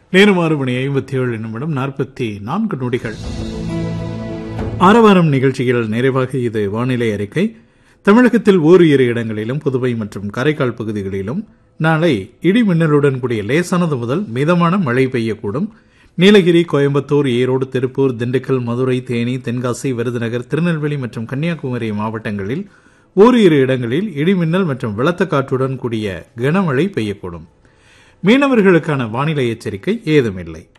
நேரம் ஆறு மணி ஐம்பத்தி ஏழு நிமிடம் நாற்பத்தி நான்கு நொடிகள் ஆரவாரம் நிகழ்ச்சியில் நிறைவாக இது வானிலை அறிக்கை தமிழகத்தில் ஓரிரு இடங்களிலும் புதுவை மற்றும் காரைக்கால் பகுதிகளிலும் நாளை இடி மின்னலுடன் கூடிய லேசானது முதல் மிதமான மழை பெய்யக்கூடும் நீலகிரி கோயம்புத்தூர் ஈரோடு திருப்பூர் திண்டுக்கல் மதுரை தேனி தென்காசி விருதுநகர் திருநெல்வேலி மற்றும் கன்னியாகுமரி மாவட்டங்களில் ஓரிரு இடங்களில் இடிமின்னல் மற்றும் பலத்த காற்றுடன் கூடிய கனமழை பெய்யக்கூடும் மீனவர்களுக்கான வானிலை எச்சரிக்கை ஏதுமில்லை